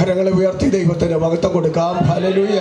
കരങ്ങളെ ഉയർത്തി ദൈവത്തിന് മഹത്വം കൊടുക്കാം ഹല്ലേലൂയ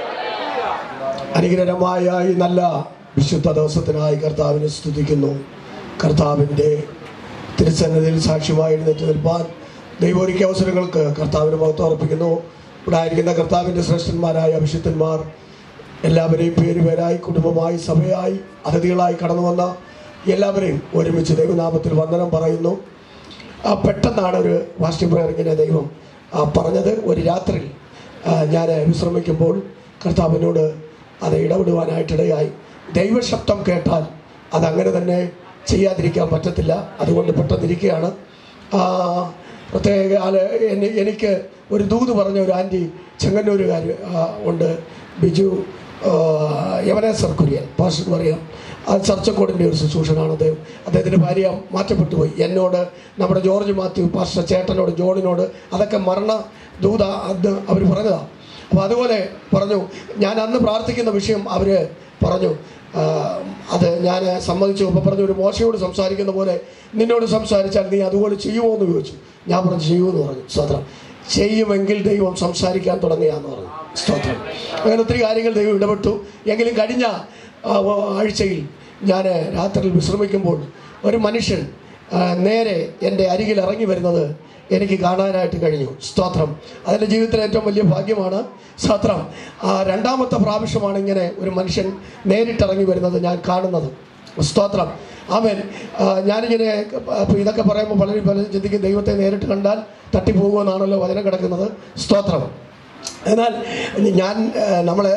അനുഗ്രഹമായ ഈ നല്ല വിശുദ്ധ ദിവസത്തിനായി കർത്താവിനെ സ്തുതിക്കുന്നു കർത്താവിൻ്റെ തിരുസന്നിധിയിൽ സാക്ഷ്യമായി എഴുന്നേറ്റ് നിൽപ്പാൻ ദൈവം ഒരുക്കിയ അവസരങ്ങൾക്ക് കർത്താവിന് മഹത്വം അർപ്പിക്കുന്നു ഇവിടെ ആയിരിക്കുന്ന കർത്താവിൻ്റെ ശ്രേഷ്ഠന്മാരായ വിശുദ്ധന്മാർ എല്ലാവരെയും പേര് പേരായി കുടുംബമായി സഭയായി അതിഥികളായി കടന്നു വന്ന എല്ലാവരെയും ഒരുമിച്ച് ദൈവനാമത്തിൽ വന്ദനം പറയുന്നു ആ പെട്ടെന്നാണ് ഒരു വാസ്റ്റി പ്രയർ ഇങ്ങനെ ദൈവം ആ, പറഞ്ഞത് ഒരു രാത്രി ഞാൻ വിശ്രമിക്കുമ്പോൾ കർത്താവിനോട് അത് ഇടപെടുവാനായിട്ടിടയായി ദൈവശബ്ദം കേട്ടാൽ അതങ്ങനെ തന്നെ ചെയ്യാതിരിക്കാൻ പറ്റത്തില്ല അതുകൊണ്ട് പെട്ടെന്നിരിക്കുകയാണ് ആ, പ്രത്യേക ആള് എനി- എനിക്ക് ഒരു ദൂത് പറഞ്ഞ ഒരു ആൻറ്റി ചെങ്ങന്നൂരുകാർ ഉണ്ട് ബിജു ആ, യവനേശ്വർ കുര്യൻ പാസ്റ്റർ പറയാം അത് ചർച്ചക്കോടിൻ്റെ ഒരു ശുശ്രൂഷനാണ് അദ്ദേഹം അദ്ദേഹത്തിൻ്റെ ഭാര്യ മാറ്റപ്പെട്ടു പോയി എന്നോട് നമ്മുടെ ജോർജ് മാത്യു പാസ്റ്റർ ചേട്ടനോട് ജോണിനോട് അതൊക്കെ മരണ ദൂത അന്ന് അവർ പറഞ്ഞതാണ് അപ്പോൾ അതുപോലെ പറഞ്ഞു ഞാൻ അന്ന് പ്രാർത്ഥിക്കുന്ന വിഷയം അവർ പറഞ്ഞു ആ, അത് ഞാൻ സമ്മതിച്ചു അപ്പോൾ പറഞ്ഞു ഒരു മോശയോട് സംസാരിക്കുന്ന പോലെ നിന്നോട് സംസാരിച്ചാൽ നീ അതുപോലെ ചെയ്യുമോ എന്ന് ചോദിച്ചു ഞാൻ പറഞ്ഞു ചെയ്യുമെന്ന് പറഞ്ഞു സ്തോത്രം ചെയ്യുമെങ്കിൽ ദൈവം സംസാരിക്കാൻ തുടങ്ങിയാന്ന് പറഞ്ഞു സ്തോത്രം അങ്ങനെ ഒത്തിരി കാര്യങ്ങൾ ദൈവം ഇടപെട്ടു എങ്കിലും കഴിഞ്ഞ ആ, ആഴ്ചയിൽ ഞാൻ രാത്രിയിൽ വിശ്രമിക്കുമ്പോൾ ഒരു മനുഷ്യൻ ആ, നേരെ എൻ്റെ അരികിൽ ഇറങ്ങി വരുന്നത് എനിക്ക് കാണാനായിട്ട് കഴിഞ്ഞു സ്തോത്രം അതിൻ്റെ ജീവിതത്തിലെ ഏറ്റവും വലിയ ഭാഗ്യമാണ് സ്തോത്രം ആ, രണ്ടാമത്തെ പ്രാവശ്യമാണ് ഇങ്ങനെ ഒരു മനുഷ്യൻ നേരിട്ടിറങ്ങി വരുന്നത് ഞാൻ കാണുന്നത് സ്തോത്രം അവൻ ഞാനിങ്ങനെ അപ്പോൾ ഇതൊക്കെ പറയുമ്പോൾ പലരും പലരും ചിന്തിക്കും ദൈവത്തെ നേരിട്ട് കണ്ടാൽ തട്ടിപ്പോകുമെന്നാണല്ലോ വചനം കിടക്കുന്നത് സ്തോത്രം എന്നാൽ ഞാൻ നമ്മൾ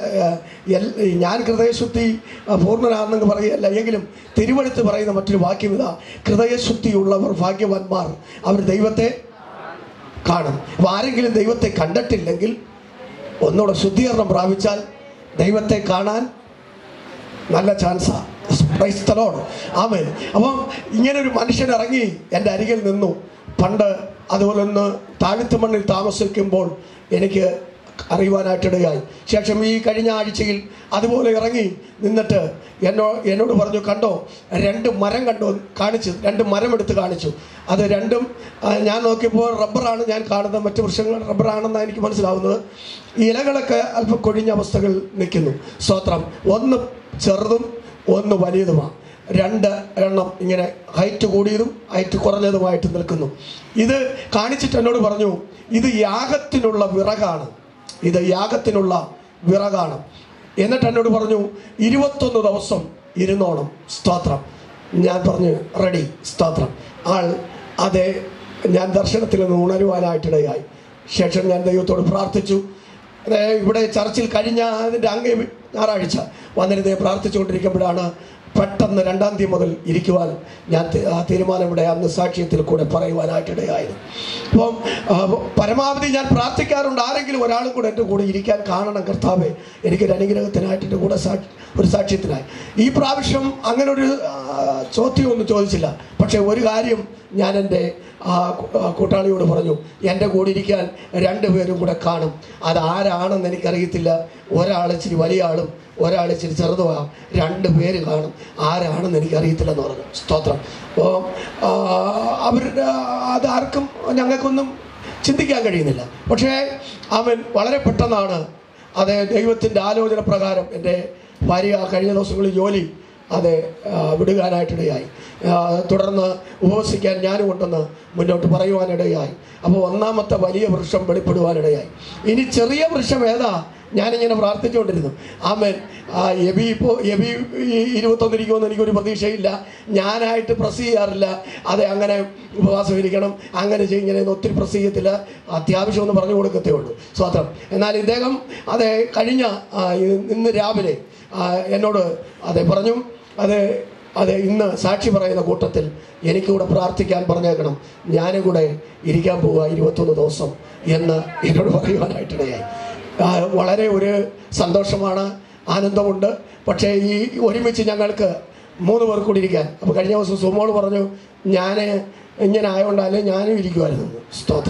ഞാൻ ഹൃദയശുദ്ധി ആ, പൂർണ്ണനാണെന്ന് പറയുകയല്ല എങ്കിലും തിരുവഴുത്ത് പറയുന്ന മറ്റൊരു വാക്യം ഇതാ ഹൃദയശുദ്ധിയുള്ളവർ ഭാഗ്യവാന്മാർ അവർ ദൈവത്തെ കാണും അപ്പോൾ ആരെങ്കിലും ദൈവത്തെ കണ്ടിട്ടില്ലെങ്കിൽ ഒന്നുകൂടെ ശുദ്ധീകരണം പ്രാപിച്ചാൽ ദൈവത്തെ കാണാൻ നല്ല ചാൻസാണ് ക്രൈസ്തലോട് ആമേൻ അപ്പം ഇങ്ങനെ ഒരു മനുഷ്യൻ ഇറങ്ങി എൻ്റെ അരികിൽ നിന്നു പണ്ട് അതുപോലെ ഒന്ന് താഴ്ത്തു മണ്ണിൽ താമസിക്കുമ്പോൾ എനിക്ക് അറിയുവാനായിട്ടിടയായി ശേഷം ഈ കഴിഞ്ഞ ആഴ്ചയിൽ അതുപോലെ ഇറങ്ങി നിന്നിട്ട് എന്നോ എന്നോട് പറഞ്ഞു കണ്ടോ രണ്ട് മരം കണ്ടോ കാണിച്ചു രണ്ട് മരം എടുത്ത് കാണിച്ചു അത് രണ്ടും ആ, ഞാൻ നോക്കിയപ്പോൾ റബ്ബറാണ് ഞാൻ കാണുന്നത് മറ്റു വൃക്ഷങ്ങൾ റബ്ബറാണെന്നാണ് എനിക്ക് മനസ്സിലാവുന്നത് ഇലകളൊക്കെ അല്പം കൊഴിഞ്ഞ അവസ്ഥകൾ നിൽക്കുന്നു സ്തോത്രം ഒന്ന് ചെറുതും ഒന്ന് വലിയതുമാണ് രണ്ട് എണ്ണം ഇങ്ങനെ ഹൈറ്റ് കൂടിയതും ഹൈറ്റ് കുറഞ്ഞതുമായിട്ട് നിൽക്കുന്നു ഇത് കാണിച്ചിട്ട് എന്നോട് പറഞ്ഞു ഇത് യാഗത്തിനുള്ള വിറകാണ് ഇത് യാഗത്തിനുള്ള വിറകാണ് എന്നിട്ട് എന്നോട് പറഞ്ഞു ഇരുപത്തൊന്ന് ദിവസം ഇരുന്നോണം സ്തോത്രം ഞാൻ പറഞ്ഞു റെഡി സ്തോത്രം ആൾ അതെ ഞാൻ ദർശനത്തിൽ നിന്ന് ഉണരുവാനായിട്ടിടയായി ശേഷം ഞാൻ ദൈവത്തോട് പ്രാർത്ഥിച്ചു അതെ, ഇവിടെ ചർച്ചിൽ കഴിഞ്ഞ അതിൻ്റെ അങ്ങേ ഞായറാഴ്ച വന്നിരുന്നേ പ്രാർത്ഥിച്ചുകൊണ്ടിരിക്കുമ്പോഴാണ് പെട്ടെന്ന് രണ്ടാം തീയതി മുതൽ ഇരിക്കുവാൻ ഞാൻ തി- ആ തീരുമാനം ഇവിടെ അന്ന് സാക്ഷ്യത്തിൽ കൂടെ പറയുവാനായിട്ടിടയായത് അപ്പം ആ, പരമാവധി ഞാൻ പ്രാർത്ഥിക്കാറുണ്ട് ആരെങ്കിലും ഒരാളും കൂടെ എൻ്റെ കൂടെ ഇരിക്കാൻ കാണണം കർത്താവെ എനിക്കൊരു അനുഗ്രഹത്തിനായിട്ട് എൻ്റെ കൂടെ സാക്ഷി ഒരു സാക്ഷ്യത്തിനായി ഈ പ്രാവശ്യം അങ്ങനെ ഒരു ആ, ചോദ്യമൊന്നും ചോദിച്ചില്ല പക്ഷേ ഒരു കാര്യം ഞാൻ എൻ്റെ ആ കൂ- ആ കൂട്ടാളിയോട് പറഞ്ഞു എൻ്റെ കൂടെ ഇരിക്കാൻ രണ്ടുപേരും കൂടെ കാണും അത് ആരാണെന്ന് എനിക്കറിയത്തില്ല ഒരാൾ ഇച്ചിരി വലിയ ആളും ഒരാൾ ഇച്ചിരി ചെറുതുമാകും രണ്ട് പേര് കാണും ആരാണെന്ന് എനിക്കറിയത്തില്ലെന്ന് പറഞ്ഞു സ്തോത്രം അപ്പോൾ അവരുടെ അത് ആർക്കും ഞങ്ങൾക്കൊന്നും ചിന്തിക്കാൻ കഴിയുന്നില്ല പക്ഷേ അവൻ വളരെ പെട്ടെന്നാണ് അത് ദൈവത്തിൻ്റെ ആലോചന പ്രകാരം എൻ്റെ ഭാര്യ കഴിഞ്ഞ ദിവസങ്ങളിൽ ജോലി അത് ആ, വിടുവാനായിട്ടിടയായി ആ, തുടർന്ന് ഉപവസിക്കാൻ ഞാനും ഉണ്ടെന്ന് മുന്നോട്ട് പറയുവാനിടയായി അപ്പോൾ ഒന്നാമത്തെ വലിയ വൃക്ഷം വെളിപ്പെടുവാനിടയായി ഇനി ചെറിയ വൃക്ഷം ഏതാ ഞാനിങ്ങനെ പ്രാർത്ഥിച്ചുകൊണ്ടിരുന്നു ആമേൻ ആ എബി ഇപ്പോൾ എബി ഈ ഇരുപത്തൊന്നിരിക്കുമെന്ന് എനിക്കൊരു പ്രതീക്ഷയില്ല ഞാനായിട്ട് പ്രസ് ചെയ്യാറില്ല അതെ അങ്ങനെ ഉപവാസം ഇരിക്കണം അങ്ങനെ ചെയ്യും ഇങ്ങനെ ഒന്നും ഒത്തിരി പ്രസ് ചെയ്യത്തില്ല അത്യാവശ്യം ഒന്ന് പറഞ്ഞു കൊടുക്കത്തേ ഉള്ളൂ സ്വാത്രം എന്നാൽ ഇദ്ദേഹം അതെ കഴിഞ്ഞ ആ, ഇ- ഇന്ന് രാവിലെ ആ, എന്നോട് അതെ പറഞ്ഞു അത് അത് ഇന്ന് സാക്ഷി പറയുന്ന കൂട്ടത്തിൽ എനിക്കൂടെ പ്രാർത്ഥിക്കാൻ പറഞ്ഞേക്കണം ഞാനും കൂടെ ഇരിക്കാൻ പോവുക ഇരുപത്തൊന്ന് ദിവസം എന്ന് എന്നോട് പറയുവാനായിട്ടിടയായി ആ, വളരെ ഒരു സന്തോഷമാണ് ആനന്ദമുണ്ട് പക്ഷേ ഈ ഒരുമിച്ച് ഞങ്ങൾക്ക് മൂന്ന് പേർ കൂടി ഇരിക്കാൻ അപ്പോൾ കഴിഞ്ഞ ദിവസം സുമോൾ പറഞ്ഞു ഞാൻ ഇങ്ങനെ ആയതുകൊണ്ട് അല്ലെങ്കിൽ ഞാനും ഇരിക്കുമായിരുന്നു സ്തോത്രം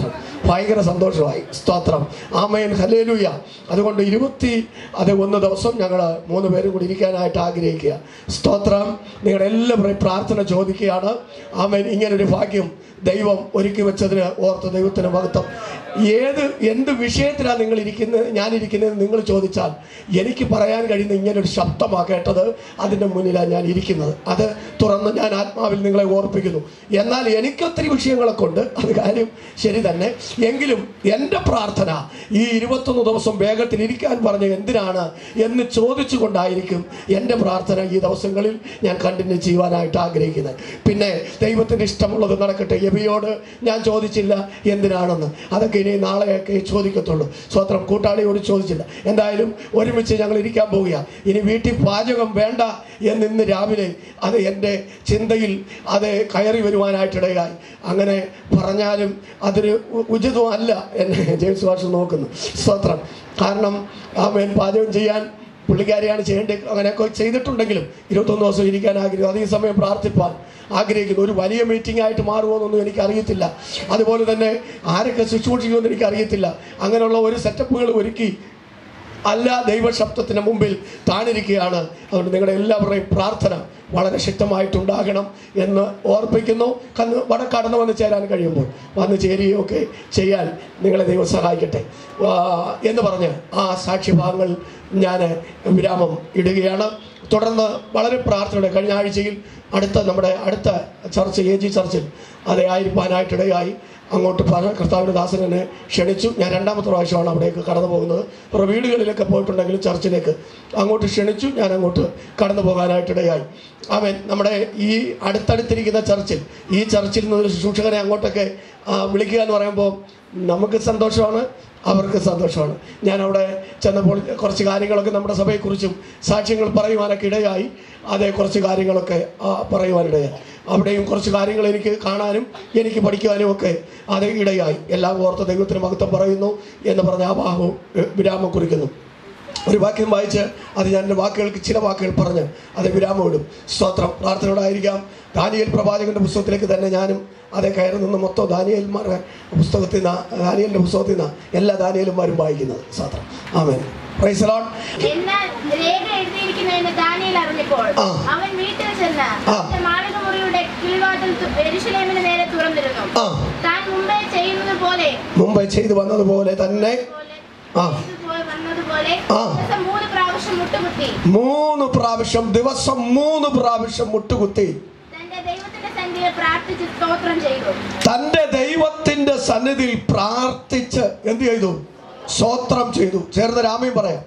ഭയങ്കര സന്തോഷമായി സ്തോത്രം ആമയൻ ഹലേലുയ അതുകൊണ്ട് ഇരുപത്തി അത് ഒന്ന് ദിവസം ഞങ്ങൾ മൂന്ന് പേരും കൂടി ഇരിക്കാനായിട്ട് ആഗ്രഹിക്കുക സ്തോത്രം നിങ്ങളുടെ എല്ലാവരുടെയും പ്രാർത്ഥന ചോദിക്കുകയാണ് ആമേൻ ഇങ്ങനൊരു ഭാഗ്യം ദൈവം ഒരുക്കി വെച്ചതിന് ഓർത്ത് ദൈവത്തിന് മഹത്വം ഏത് എന്ത് വിഷയത്തിലാണ് നിങ്ങൾ ഇരിക്കുന്നത് ഞാനിരിക്കുന്നത് നിങ്ങൾ ചോദിച്ചാൽ എനിക്ക് പറയാൻ കഴിയുന്ന ഇങ്ങനൊരു ശബ്ദമാണ് കേട്ടത് അതിൻ്റെ മുന്നിലാണ് ഞാൻ ഇരിക്കുന്നത് അത് തുറന്ന് ഞാൻ ആത്മാവിൽ നിങ്ങളെ ഓർപ്പിക്കുന്നു എന്നാൽ എനിക്കൊത്തിരി വിഷയങ്ങളൊക്കെ ഉണ്ട് അത് കാര്യം ശരി തന്നെ എങ്കിലും എൻ്റെ പ്രാർത്ഥന ഈ ഇരുപത്തൊന്ന് ദിവസം വേഗത്തിൽ ഇരിക്കാൻ പറഞ്ഞ എന്തിനാണ് എന്ന് ചോദിച്ചുകൊണ്ടായിരിക്കും എൻ്റെ പ്രാർത്ഥന ഈ ദിവസങ്ങളിൽ ഞാൻ കണ്ടിന്യൂ ചെയ്യുവാനായിട്ട് ആഗ്രഹിക്കുന്നത് പിന്നെ ദൈവത്തിൻ്റെ ഇഷ്ടമുള്ളത് നടക്കട്ടെ എബിയോട് ഞാൻ ചോദിച്ചില്ല എന്തിനാണെന്ന് അതൊക്കെ ഇനി നാളെയൊക്കെ ചോദിക്കത്തുള്ളൂ സ്വത്രം കൂട്ടാളിയോട് ചോദിച്ചില്ല എന്തായാലും ഒരുമിച്ച് ഞങ്ങൾ ഇരിക്കാൻ പോവുക ഇനി വീട്ടിൽ പാചകം വേണ്ട എന്ന് ഇന്ന് രാവിലെ അത് എൻ്റെ ചിന്തയിൽ അത് കയറി വരുവാനായിട്ടിടയായി അങ്ങനെ പറഞ്ഞാലും അതൊരു ഉ- ഉചിതമല്ല എന്നെ ജെയിംസ് ഭാഷ നോക്കുന്നു സ്തോത്രം കാരണം ആമേൻ പാചകം ചെയ്യാൻ പുള്ളിക്കാരിയാണ് ചെയ്യേണ്ടത് അങ്ങനെയൊക്കെ ചെയ്തിട്ടുണ്ടെങ്കിലും ഇരുപത്തൊന്ന് ദിവസം ഇരിക്കാൻ ആഗ്രഹിക്കുന്നു അതേ സമയം പ്രാർത്ഥിപ്പാൻ ആഗ്രഹിക്കുന്നു ഒരു വലിയ മീറ്റിംഗ് ആയിട്ട് മാറുമോയെന്നൊന്നും എനിക്കറിയത്തില്ല അതുപോലെ തന്നെ ആരൊക്കെ ശുശ്രൂഷിക്കുമെന്ന് എനിക്കറിയത്തില്ല അങ്ങനെയുള്ള ഒരു സെറ്റപ്പുകൾ ഒരുക്കി അല്ല ദൈവശബ്ദത്തിന് മുമ്പിൽ താണിരിക്കുകയാണ് അതുകൊണ്ട് നിങ്ങളുടെ എല്ലാവരുടെയും പ്രാർത്ഥന വളരെ ശക്തമായിട്ടുണ്ടാകണം എന്ന് ഓർപ്പിക്കുന്നു കന്ന് വട കടന്നു വന്ന് ചേരാൻ കഴിയുമ്പോൾ വന്ന് ചേരുകയൊക്കെ ചെയ്യാൻ നിങ്ങളെ ദൈവം സഹായിക്കട്ടെ ആ, എന്ന് പറഞ്ഞ് ആ സാക്ഷ്യഭാഗങ്ങൾ ഞാൻ വിരാമം ഇടുകയാണ് തുടർന്ന് വളരെ പ്രാർത്ഥനയുടെ കഴിഞ്ഞ ആഴ്ചയിൽ അടുത്ത നമ്മുടെ അടുത്ത ചർച്ച് എ ജി ചർച്ചിൽ അത് ആയിരിക്കാനായിട്ടിടയായി അങ്ങോട്ട് പല കർത്താവിൻ്റെ ദാസനെ ക്ഷണിച്ചു ഞാൻ രണ്ടാമത്തെ പ്രാവശ്യമാണ് അവിടേക്ക് കടന്നു പോകുന്നത് അപ്പോൾ വീടുകളിലൊക്കെ പോയിട്ടുണ്ടെങ്കിലും ചർച്ചിലേക്ക് അങ്ങോട്ട് ക്ഷണിച്ചു ഞാൻ അങ്ങോട്ട് കടന്നു പോകാനായിട്ടിടയായി അവൻ നമ്മുടെ ഈ അടുത്തടുത്തിരിക്കുന്ന ചർച്ചിൽ ഈ ചർച്ചിൽ നിന്ന് ഒരു ശുശ്രൂഷകനെ അങ്ങോട്ടൊക്കെ ആ, വിളിക്കുക എന്ന് പറയുമ്പോൾ നമുക്ക് സന്തോഷമാണ് അവർക്ക് സന്തോഷമാണ് ഞാൻ അവിടെ ചെന്നപ്പോൾ കുറച്ച് കാര്യങ്ങളൊക്കെ നമ്മുടെ സഭയെക്കുറിച്ചും സാക്ഷ്യങ്ങൾ പറയുവാനൊക്കെ ഇടയായി അതേ കുറച്ച് കാര്യങ്ങളൊക്കെ ആ, പറയുവാനിടയായി അവിടെയും കുറച്ച് കാര്യങ്ങൾ എനിക്ക് കാണാനും എനിക്ക് പഠിക്കുവാനും ഒക്കെ അത് ഇടയായി എല്ലാം ഓർത്ത് ദൈവത്തിന് മഹത്വം പറയുന്നു എന്ന് പറഞ്ഞ ആ ഭാഗവും ഏ, വിരാമം കുറിക്കുന്നു ഒരു വാക്യം വായിച്ച് അത് ഞാൻ എൻ്റെ വാക്കുകൾക്ക് ചില വാക്കുകൾ പറഞ്ഞ് അത് വിരാമം ഇടും സ്തോത്രം പ്രാർത്ഥനയോടായിരിക്കാം ദാനിയേൽ പ്രവാചകന്റെ പുസ്തകത്തിലേക്ക് തന്നെ ഞാനും അതേ കയറി നിന്ന് മൊത്തം ദാനിയൽമാരുടെ പുസ്തകത്തിൽ നിന്ന് ദാനിയലിൻ്റെ പുസ്തകത്തിൽ നിന്ന് എല്ലാ ദാനിയലുമാരും വായിക്കുന്നത് സ്തോത്രം ആമേൻ പ്രൈസ് ലോഡ് എന്നാൽ രേഖ എഴുതിയിരിക്കുന്നുവെന്ന് ദാനിയേൽ അറിഞ്ഞപ്പോൾ ആ. അവൻ വീട്ടിൽ ചെന്ന് ആ. തന്റെ മാളികമുറിയുടെ കിളിവാതിൽ തു- യെരൂശലേമിന് നേരെ തുറന്നിരുന്നു ആ താൻ മുമ്പേ ചെയ്യുന്നത് പോലെ മുമ്പ് ചെയ്തു വന്നതുപോലെ തന്നെ ആ ചെയ്തുപോയി വന്നതുപോലെ ആ. ദിവസം മൂന്ന് പ്രാവശ്യം മുട്ടുകുത്തി മൂന്ന് പ്രാവശ്യം ദിവസം മൂന്ന് പ്രാവശ്യം മുട്ടുകുത്തി തന്റെ ദൈവത്തിന്റെ സന്ധിയെ പ്രാർത്ഥിച്ച് സ്തോത്രം ചെയ്തു തൻ്റെ ദൈവത്തിൻ്റെ സന്നിധിയിൽ പ്രാർത്ഥിച്ച് എന്ത് ചെയ്തു സ്തോത്രം ചെയ്തു ചേർന്ന് രാമയും പറയാം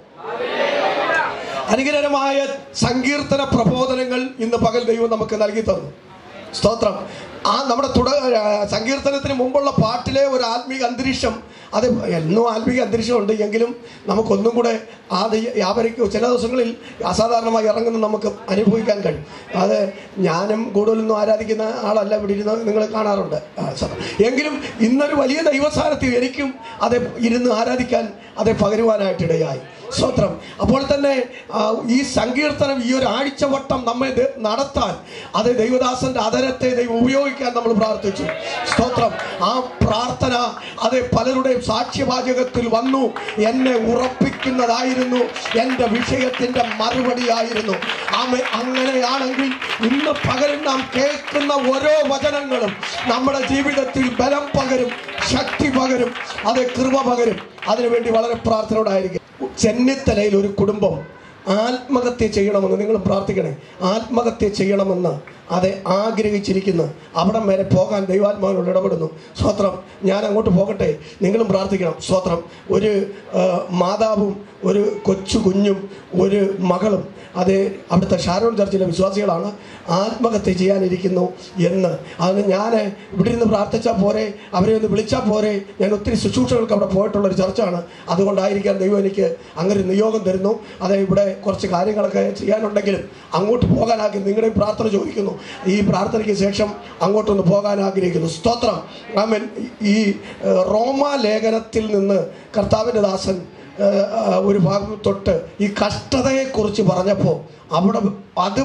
അനുഗ്രഹമായ സങ്കീർത്തന പ്രബോധനങ്ങൾ ഇന്ന് പകൽ ദൈവം നമുക്ക് നൽകി തന്നു സ്തോത്രം ആ നമ്മുടെ തുട ആ, സങ്കീർത്തനത്തിന് മുമ്പുള്ള പാട്ടിലെ ഒരു ആത്മീക അന്തരീക്ഷം അത് എന്നും ആത്മീക അന്തരീക്ഷമുണ്ട് എങ്കിലും നമുക്കൊന്നും കൂടെ അത് വ്യാപരിക്കും ചില ദിവസങ്ങളിൽ അസാധാരണമായി ഇറങ്ങുന്ന നമുക്ക് അനുഭവിക്കാൻ കഴിയും അത് ഞാനും കൂടുതലൊന്നും ആരാധിക്കുന്ന ആളല്ല ഇവിടെ ഇരുന്ന് നിങ്ങൾ കാണാറുണ്ട് ആ, സത്യം. എങ്കിലും ഇന്നൊരു വലിയ ദൈവസ്ഥാനത്തിൽ എനിക്കും അത് ഇരുന്ന് ആരാധിക്കാൻ അത് പകരുവാനായിട്ടിടയായി സ്തോത്രം അപ്പോൾ തന്നെ ആ, ഈ സങ്കീർത്തനം ഈ ഒരു ആഴ്ചവട്ടം നമ്മെ ദ- നടത്താൻ അത് ദൈവദാസന്റെ അതരത്തെ ദൈവം ഉപയോഗിക്കാൻ നമ്മൾ പ്രാർത്ഥിച്ചു സ്തോത്രം ആ പ്രാർത്ഥന അത് പലരുടെയും സാക്ഷ്യവാചകത്തിൽ വന്നു എന്നെ ഉറപ്പിക്കുന്നതായിരുന്നു എൻ്റെ വിഷയത്തിൻ്റെ മറുപടിയായിരുന്നു ആമേ അങ്ങനെയാണെങ്കിൽ ഇന്ന് പകരം നാം കേൾക്കുന്ന ഓരോ വചനങ്ങളും നമ്മുടെ ജീവിതത്തിൽ ബലം പകരും ശക്തി പകരും അത് കൃപ പകരും അതിനുവേണ്ടി വളരെ പ്രാർത്ഥനയോടായിരിക്കും ചെന്നിത്തലയിൽ ഒരു കുടുംബം ആത്മഹത്യ ചെയ്യണമെന്ന് നിങ്ങൾ പ്രാർത്ഥിക്കണേ ആത്മഹത്യ ചെയ്യണമെന്ന് അത് ആഗ്രഹിച്ചിരിക്കുന്നു അവിടം വരെ പോകാൻ ദൈവാത്മാവിനോട് ഇടപെടുന്നു സ്വത്രം ഞാൻ അങ്ങോട്ട് പോകട്ടെ നിങ്ങളും പ്രാർത്ഥിക്കണം സ്വത്രം ഒരു ആ, മാതാവും ഒരു കൊച്ചു കുഞ്ഞും ഒരു മകളും അത് അവിടുത്തെ ഷാരോൺ ചർച്ചിലെ വിശ്വാസികളാണ് ആത്മഹത്യ ചെയ്യാനിരിക്കുന്നു എന്ന് അതിന് ഞാൻ ഇവിടെ ഇരുന്ന് പ്രാർത്ഥിച്ചാൽ പോരെ അവരെ ഒന്ന് വിളിച്ചാൽ പോരെ ഞാൻ ഒത്തിരി ശുശ്രൂഷകൾക്ക് അവിടെ പോയിട്ടുള്ളൊരു ചർച്ചാണ് അതുകൊണ്ടായിരിക്കാം ദൈവം എനിക്ക് അങ്ങനെ ഒരു നിയോഗം തരുന്നു അത് ഇവിടെ കുറച്ച് കാര്യങ്ങളൊക്കെ ചെയ്യാനുണ്ടെങ്കിലും അങ്ങോട്ട് പോകാനാക്കി നിങ്ങളുടെ പ്രാർത്ഥന ചോദിക്കുന്നു ഈ പ്രാർത്ഥനയ്ക്ക് ശേഷം അങ്ങോട്ടൊന്ന് പോകാൻ ആഗ്രഹിക്കുന്നു സ്തോത്രം ആമൻ ഈ ഏഹ്, റോമാ ലേഖനത്തിൽ നിന്ന് കർത്താവിൻ്റെ ദാസൻ ഏഹ്, ആ, ഒരു ഭാഗം തൊട്ട് ഈ കഷ്ടതയെക്കുറിച്ച് പറഞ്ഞപ്പോൾ അവിടെ അത്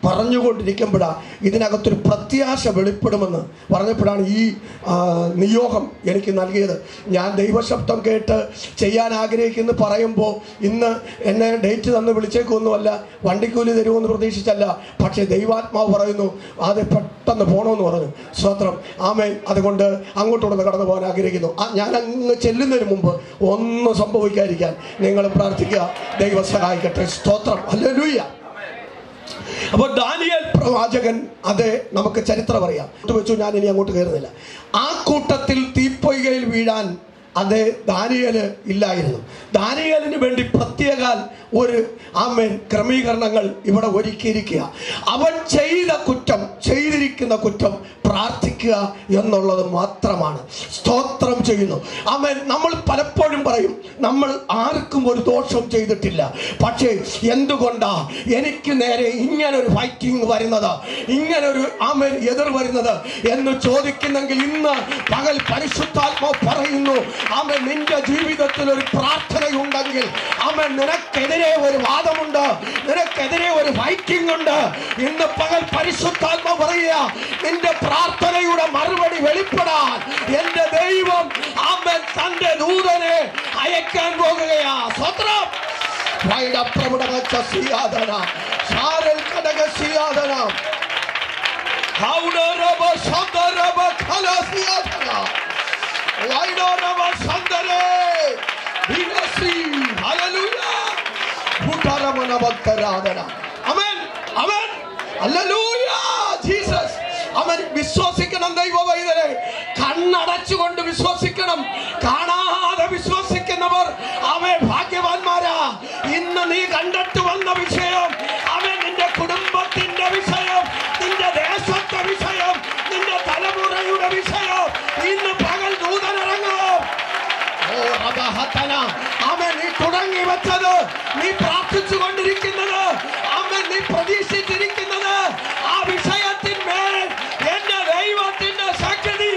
പറഞ്ഞുകൊണ്ടിരിക്കുമ്പോഴാണ് ഇതിനകത്തൊരു പ്രത്യാശ വെളിപ്പെടുമെന്ന് പറഞ്ഞപ്പോഴാണ് ഈ ആ, നിയോഗം എനിക്ക് നൽകിയത് ഞാൻ ദൈവശബ്ദം കേട്ട് ചെയ്യാൻ ആഗ്രഹിക്കുന്നു പറയുമ്പോൾ ഇന്ന് എന്നെ ഡേറ്റ് തന്ന് വിളിച്ചേക്കൊന്നുമല്ല വണ്ടിക്കൂലി തരുമെന്ന് പ്രതീക്ഷിച്ചല്ല പക്ഷേ ദൈവാത്മാവ് പറയുന്നു അത് പെട്ടെന്ന് പോകണമെന്ന് പറഞ്ഞു സ്തോത്രം ആമേൻ അതുകൊണ്ട് അങ്ങോട്ടൂടെ കടന്നു പോകാൻ ആഗ്രഹിക്കുന്നു ആ, ഞാൻ അങ്ങ് ചെല്ലുന്നതിന് മുമ്പ് ഒന്നും സംഭവിക്കാതിരിക്കാൻ നിങ്ങൾ പ്രാർത്ഥിക്കുക ദൈവം സഹായിക്കട്ടെ സ്തോത്രം അല്ലൂയ്യ അപ്പോൾ ദാനിയൽ പ്രവാചകൻ അത് നമുക്ക് ചരിത്രം അറിയാം ഇത് വെച്ചു ഞാൻ ഇനി അങ്ങോട്ട് കയറുന്നില്ല ആ കൂട്ടത്തിൽ തീപ്പൊയ്കയിൽ വീഴാൻ അത് ദാനിയല് ഇല്ലായിരുന്നു ദാനിയലിന് വേണ്ടി പ്രത്യേക ഒരു ആമേൻ ക്രമീകരണങ്ങൾ ഇവിടെ ഒരുക്കിയിരിക്കുക അവൻ ചെയ്ത കുറ്റം ചെയ്തിരിക്കുന്ന കുറ്റം പ്രാർത്ഥിക്കുക എന്നുള്ളത് മാത്രമാണ് സ്തോത്രം ചെയ്യുന്നു ആമേൻ നമ്മൾ പലപ്പോഴും പറയും നമ്മൾ ആർക്കും ഒരു ദോഷം ചെയ്തിട്ടില്ല പക്ഷേ എന്തുകൊണ്ടാ എനിക്ക് നേരെ ഇങ്ങനൊരു ഫൈറ്റിംഗ് വരുന്നത് ഇങ്ങനൊരു ആമേൻ എതിർ വരുന്നത് എന്ന് ചോദിക്കുന്നെങ്കിൽ ഇന്ന് പകൽ പരിശുദ്ധാത്മാവ് പറയുന്നു ആമേൻ നിന്റെ ജീവിതത്തിൽ ഒരു പ്രാർത്ഥനയുണ്ടെങ്കിൽ ആമേൻ നിനക്കെതിരെ ഒരു വാദമുണ്ട് നിനക്കെതിരെ ഒരു ഫൈറ്റിംഗ് ഉണ്ട് ഇന്ന് പകൽ പരിശുദ്ധാത്മാവ് പറയുക നിന്റെ പ്രാർത്ഥനയുടെ മറുപടി വെളിപ്പെടാൻ എന്റെ ദൈവം ആമേൻ തന്റെ ദൂതനെ അയക്കാൻ പോകുകയാ സ്വത്രം വൈഡപ്രമുടച്ച സിയാദന ശാരൽ കടക സിയാദന ഹൗഡറബ ശബ്ദറബ ഖല സിയാദന വൈഡറബ ശബ്ദരെ വിനസി ഹല്ലേലൂയ ഭൂതാരമന ഭക്തരാധന അമേൻ അമേൻ ഹല്ലേലൂയ ജീസസ് അവൻ വിശ്വസിക്കണം ദൈവ വൈദ്യരെ കണ്ണടച്ചുകൊണ്ട് വിശ്വസിക്കണം കാണാതെ വിശ്വസിക്കുന്നവർ അവൻ ഭാഗ്യവാന്മാരാ ഇന്ന് നീ കണ്ടിട്ട് വന്ന വിഷയം അവൻ നിന്റെ കുടുംബത്തിന്റെ വിഷയം നിന്റെ ദേശത്തെ വിഷയം നിന്റെ തലമുറയുടെ വിഷയം ഇന്ന് പകൽ ദൂതനിറങ്ങും ഓ റബഹത്തന. ആമേൻ നീ തുടങ്ങി വെച്ചത് നീ പ്രാർത്ഥിച്ചു കൊണ്ടിരിക്കുന്നത് ആമേൻ നീ പ്രതീക്ഷിച്ചിരിക്കുന്നത് ആ വിഷയത്തിന്മേൽ എന്റെ ദൈവത്തിന്റെ ശക്തി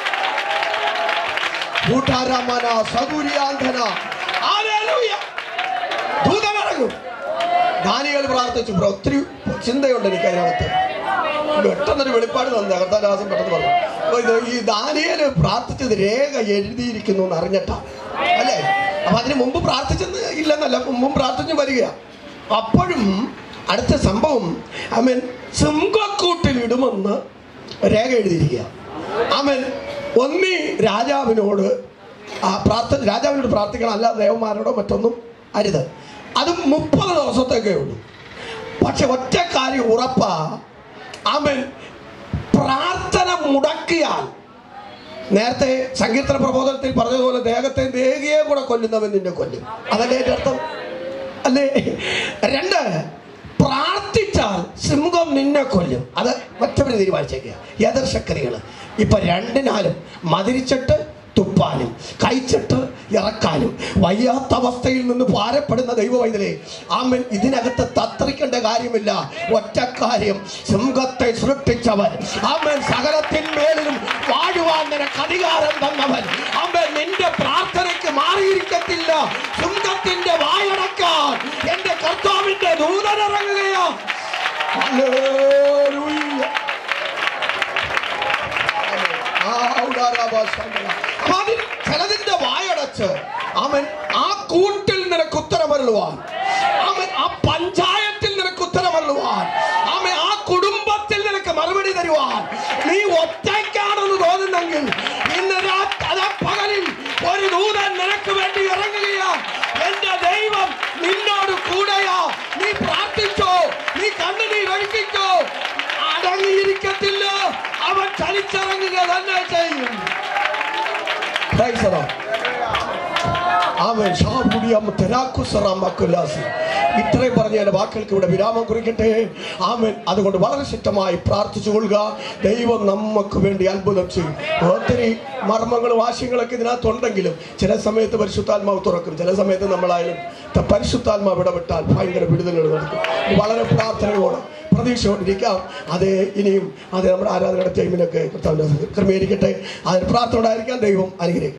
കൂട്ടാരമന സകുര്യാന്ധന ഹല്ലേലൂയ. ദൂതനിറങ്ങും ദാനിയേൽ പ്രാർത്ഥിച്ചു ബ്രോ ഒത്തിരി ചിന്തയുണ്ട് എനിക്ക് അതിനകത്ത് പെട്ടെന്നൊരു വെളിപ്പാട് തന്നെ കർത്താദാസൻ പെട്ടെന്ന് പറഞ്ഞു അപ്പൊ ഇത് ഈ ദാനിയേല് പ്രാർത്ഥിച്ചത് രേഖ എഴുതിയിരിക്കുന്നു എന്ന് അറിഞ്ഞിട്ടാ അല്ലേ അപ്പൊ അതിന് മുമ്പ് പ്രാർത്ഥിച്ചെന്ന് ഇല്ലെന്നല്ല മുമ്പും പ്രാർത്ഥിച്ചു വരിക അപ്പോഴും അടുത്ത സംഭവം അമൻ സിംഹക്കൂട്ടിൽ ഇടുമെന്ന് രേഖ എഴുതിയിരിക്കുക അമൻ ഒന്നി രാജാവിനോട് ആ പ്രാർത്ഥന രാജാവിനോട് പ്രാർത്ഥിക്കണം അല്ലാതെ ദേവന്മാരോടോ മറ്റൊന്നും അരുത് അത് മുപ്പത് ദിവസത്തേക്കേ ഉള്ളൂ പക്ഷെ ഒറ്റ കാര്യം ഉറപ്പാ അവൻ പ്രാർത്ഥന മുടക്കിയാൽ നേരത്തെ സങ്കീർത്തന പ്രബോധനത്തിൽ പറഞ്ഞതുപോലെ ദേഹത്തെ ദേഹിയെ കൂടെ കൊല്ലുന്നവൻ നിന്നെ കൊല്ലും അതല്ലേ എൻ്റെ അർത്ഥം അല്ലേ രണ്ട് പ്രാർത്ഥിച്ചാൽ സിംഹം നിന്നെ കൊല്ലും അത് മറ്റവര് തീരുമാനിച്ചേക്കുക എതിർശക്തികൾ ഇപ്പൊ രണ്ടിനാലും മതിരിച്ചിട്ട് തുപ്പാനും കഴിച്ചിട്ട് ഇറക്കാനും വയ്യാത്ത അവസ്ഥയിൽ നിന്ന് ഭാരപ്പെടുന്ന ദൈവവൈദ്യരെ ആമൻ ഇതിനകത്ത് തത്രിക്കേണ്ട കാര്യമില്ല ഒറ്റ കാര്യം സിംഹത്തെ സൃഷ്ടിച്ചവൻ ആമൻ സകലത്തിന്മേലിലും വാഴുവാൻ നിനക്ക് അധികാരം തന്നവൻ ആമൻ നിന്റെ പ്രാർത്ഥനയ്ക്ക് മാറിയിരിക്കത്തില്ല സിംഹത്തിന്റെ വായടക്കാൻ എന്റെ കർത്താവിന്റെ ദൂതനിറങ്ങുകയാ ഹല്ലേലൂയ അപ്പൊ അതിൽ ചിലതിന്റെ വായടച്ച് അവൻ ആ കൂട്ടിൽ നിനക്ക് ഉത്തരമരുളുവാൻ അവൻ ആ പഞ്ചായത്തിൽ നിനക്ക് ഉത്തരമരുളുവാൻ അവൻ ആ കുടുംബത്തിൽ നിനക്ക് മറുപടി തരുവാൻ നീ ഒറ്റയ്ക്കാണെന്ന് തോന്നുന്നെങ്കിൽ ഇന്ന് രാ- അതാ പകലിൽ ഒരു ദൂതൻ നിനക്ക് വേണ്ടി ഇറങ്ങുകയാ എന്റെ ദൈവം നിന്നോട് കൂടെയാ നീ പ്രാർത്ഥിച്ചോ നീ കണ്ണുനീർ ഒഴുക്കിക്കോ അടങ്ങിയിരിക്കത്തില്ല അവൻ ചലിച്ചിറങ്ങുക തന്നെ ചെയ്യും Praise the Lord. ആമേൻ. ഷാബുഡിയം തെരാക്കുസറാം മക്കുലാസി. ഇത്രയും പറഞ്ഞ എൻ്റെ വാക്കുകൾക്ക് ഇവിടെ വിരാമം കുറിക്കട്ടെ ആമൻ അതുകൊണ്ട് വളരെ ശക്തമായി പ്രാർത്ഥിച്ചു കൊള്ളുക ദൈവം നമുക്ക് വേണ്ടി അത്ഭുതം ചെയ്യും ഒത്തിരി മർമ്മങ്ങളും ആശയങ്ങളൊക്കെ ഇതിനകത്തുണ്ടെങ്കിലും ചില സമയത്ത് പരിശുദ്ധാത്മാവ് തുറക്കും ചില സമയത്ത് നമ്മളായാലും ത- പരിശുദ്ധാത്മാവ് ഇടപെട്ടാൽ ഭയങ്കര വിടുതലുകൾ നടക്കും വളരെ പ്രാർത്ഥനയോടെ പ്രതീക്ഷയോടിരിക്കാം അത് ഇനിയും അത് നമ്മുടെ ആരാധനയുടെ ടൈമിനൊക്കെ കർത്താവിൻ്റെ ക്രമീകരിക്കട്ടെ അതിന് പ്രാർത്ഥന ഉണ്ടായിരിക്കാൻ ദൈവം അനുഗ്രഹിക്കും